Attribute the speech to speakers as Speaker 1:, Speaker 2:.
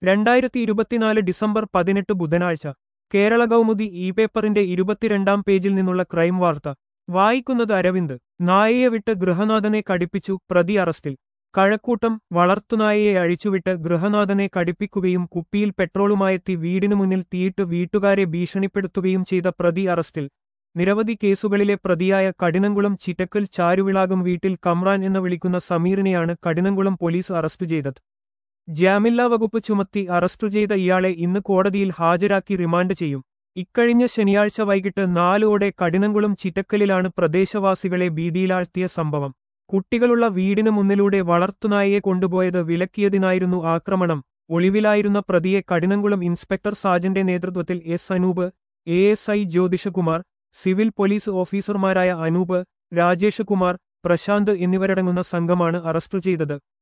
Speaker 1: രണ്ടായിരത്തി ഇരുപത്തിനാല് ഡിസംബർ പതിനെട്ട് ബുധനാഴ്ച കേരള കൗമുദി ഇ പേപ്പറിന്റെ ഇരുപത്തിരണ്ടാം പേജിൽ നിന്നുള്ള ക്രൈം വാർത്ത വായിക്കുന്നത് അരവിന്ദ് നായയെ വിട്ട് ഗൃഹനാഥനെ കടിപ്പിച്ചു പ്രതി അറസ്റ്റിൽ കഴക്കൂട്ടം വളർത്തുനായയെ അഴിച്ചുവിട്ട് ഗൃഹനാഥനെ കടിപ്പിക്കുകയും കുപ്പിയിൽ പെട്രോളുമായെത്തി വീടിനു മുന്നിൽ തീയിട്ട് വീട്ടുകാരെ ഭീഷണിപ്പെടുത്തുകയും ചെയ്ത പ്രതി അറസ്റ്റിൽ നിരവധി കേസുകളിലെ പ്രതിയായ കഠിനംകുളം ചിറ്റക്കൽ ചാരുവിളാകം വീട്ടിൽ കമ്രാൻ എന്ന് വിളിക്കുന്ന സമീറിനെയാണ് കഠിനംകുളം പോലീസ് അറസ്റ്റ് ചെയ്തത് ജാമില്ലാ വകുപ്പ് ചുമത്തി അറസ്റ്റു ചെയ്ത ഇയാളെ ഇന്ന് കോടതിയിൽ ഹാജരാക്കി റിമാൻഡ് ചെയ്യും ഇക്കഴിഞ്ഞ ശനിയാഴ്ച വൈകിട്ട് നാലോടെ കഠിനംകുളം ചിറ്റക്കലിലാണ് പ്രദേശവാസികളെ ഭീതിയിലാഴ്ത്തിയ സംഭവം കുട്ടികളുള്ള വീടിനു മുന്നിലൂടെ വളർത്തുനായയെ കൊണ്ടുപോയത് വിലക്കിയതിനായിരുന്നു ആക്രമണം ഒളിവിലായിരുന്ന പ്രതിയെ കഠിനംകുളം ഇൻസ്പെക്ടർ സാജന്റെ നേതൃത്വത്തിൽ S Anoop A S I Jyothishkumar civil police ഓഫീസർമാരായ അനൂപ് രാജേഷ് കുമാർ പ്രശാന്ത് എന്നിവരടങ്ങുന്ന സംഘമാണ് അറസ്റ്റു ചെയ്തത്